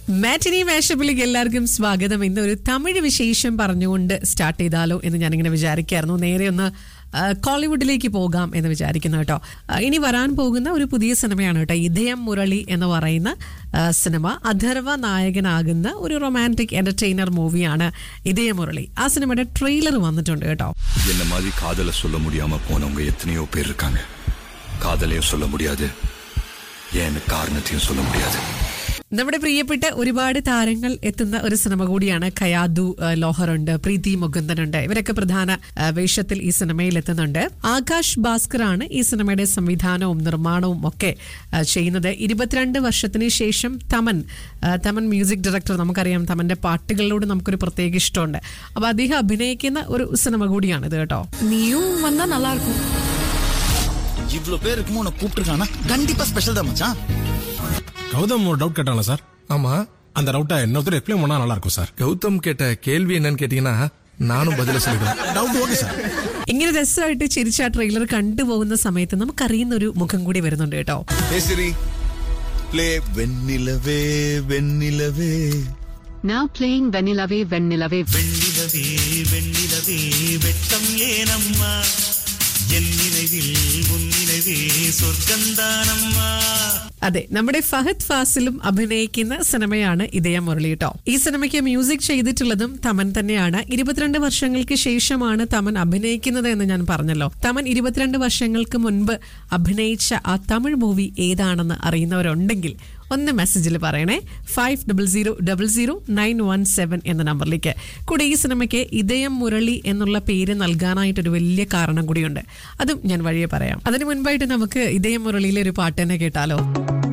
മാറ്റിനി മാഷപ്പിലേക്ക് എല്ലാവർക്കും സ്വാഗതം ഇന്ന് ഒരു തമിഴ് വിശേഷം പറഞ്ഞുകൊണ്ട് സ്റ്റാർട്ട് ചെയ്താലോ എന്ന് ഞാനിങ്ങനെ വിചാരിക്കായിരുന്നു നേരെ ഒന്ന് ആ, കോളിവുഡിലേക്ക് പോകാം എന്ന് വിചാരിക്കുന്നു കേട്ടോ ആ, ഇനി വരാൻ പോകുന്ന ഒരു പുതിയ സിനിമയാണ് കേട്ടോ ഇതയം മുരളി എന്ന് പറയുന്ന ആ, സിനിമ അഥർവ നായകനാകുന്ന ഒരു റൊമാൻറ്റിക് എന്റർടൈനർ മൂവിയാണ് ഇതയ മുരളി ആ സിനിമയുടെ ട്രെയിലർ വന്നിട്ടുണ്ട് കേട്ടോ என்ன மாதிரி காதலை சொல்ல முடியாம போனவங்க எத்தனையோ பேர் இருக்காங்க காதலையும் சொல்ல முடியாது ஏன்னு காரணத்தையும் சொல்ல முடியாது നമ്മുടെ പ്രിയപ്പെട്ട ഒരുപാട് താരങ്ങൾ എത്തുന്ന ഒരു സിനിമ കൂടിയാണ് ഖയാദു ആ, ലോഹറുണ്ട് പ്രീതി മുകുന്ദനുണ്ട് ഇവരൊക്കെ പ്രധാന ആ, വേഷത്തിൽ ഈ സിനിമയിൽ എത്തുന്നുണ്ട് ആകാശ് ഭാസ്കറാണ് ഈ സിനിമയുടെ സംവിധാനവും നിർമ്മാണവും ഒക്കെ ആ, ചെയ്യുന്നത് ഇരുപത്തിരണ്ട് വർഷത്തിന് ശേഷം തമൻ ആ, തമൻ മ്യൂസിക് ഡയറക്ടർ നമുക്കറിയാം തമന്റെ പാട്ടുകളിലൂടെ നമുക്കൊരു പ്രത്യേക ഇഷ്ടമുണ്ട് അപ്പൊ അദ്ദേഹം അഭിനയിക്കുന്ന ഒരു സിനിമ കൂടിയാണ് ഇത് കേട്ടോ நீயும் வந்தா நல்லா இருக்கும் இவ்ளோ பேர் இருக்குமோ உன்னை கூப்பிட்டுருக்கானா கண்டிப்பா ஸ்பெஷல் தான் மச்சான் கௌதம் ஒரு டவுட் கேட்டாங்களா சார் ஆமா அந்த டவுட்டை இன்னொருத்தர் எக்ஸ்பிளைன் பண்ணா நல்லா இருக்கும் சார் கௌதம் கேட்ட கேள்வி என்னன்னு கேட்டீங்கன்னா நானும் பதில சொல்லிடுவேன் டவுட் ஓகே சார் ഇങ്ങനെ രസമായിട്ട് ചിരിച്ച ആ ട്രെയിലർ കണ്ടുപോകുന്ന സമയത്ത് നമുക്കറിയുന്ന ഒരു മുഖം കൂടി വരുന്നുണ്ട് കേട്ടോ ஏ சரி play Vennilave Vennilave Now playing Vanillave Vanillave வெண்ணிலவே வெண்ணிலவே வெட்டம் ஏனம்மா என் நினைவில் உன் நினைவே சொர்க்கந்தானம்மா അതെ നമ്മുടെ ഫഹദ് ഫാസിലും അഭിനയിക്കുന്ന സിനിമയാണ് ഇതയ മുരളി കേട്ടോ ഈ സിനിമയ്ക്ക് മ്യൂസിക് ചെയ്തിട്ടുള്ളതും തമൻ തന്നെയാണ് ഇരുപത്തിരണ്ട് വർഷങ്ങൾക്ക് ശേഷമാണ് തമൻ അഭിനയിക്കുന്നത് എന്ന് ഞാൻ പറഞ്ഞല്ലോ തമൻ ഇരുപത്തിരണ്ട് വർഷങ്ങൾക്ക് മുൻപ് അഭിനയിച്ച ആ തമിഴ് മൂവി ഏതാണെന്ന് അറിയുന്നവരുണ്ടെങ്കിൽ ഒന്ന് മെസ്സേജിൽ പറയണേ five double zero double zero nine one seven എന്ന നമ്പറിലേക്ക് കൂടെ ഈ സിനിമയ്ക്ക് ഇതയം മുരളി എന്നുള്ള പേര് നൽകാനായിട്ടൊരു വലിയ കാരണം കൂടിയുണ്ട് അതും ഞാൻ വഴിയെ പറയാം അതിന് മുൻപായിട്ട് നമുക്ക് ഇതയം മുരളിയിലെ ഒരു പാട്ട് തന്നെ കേട്ടാലോ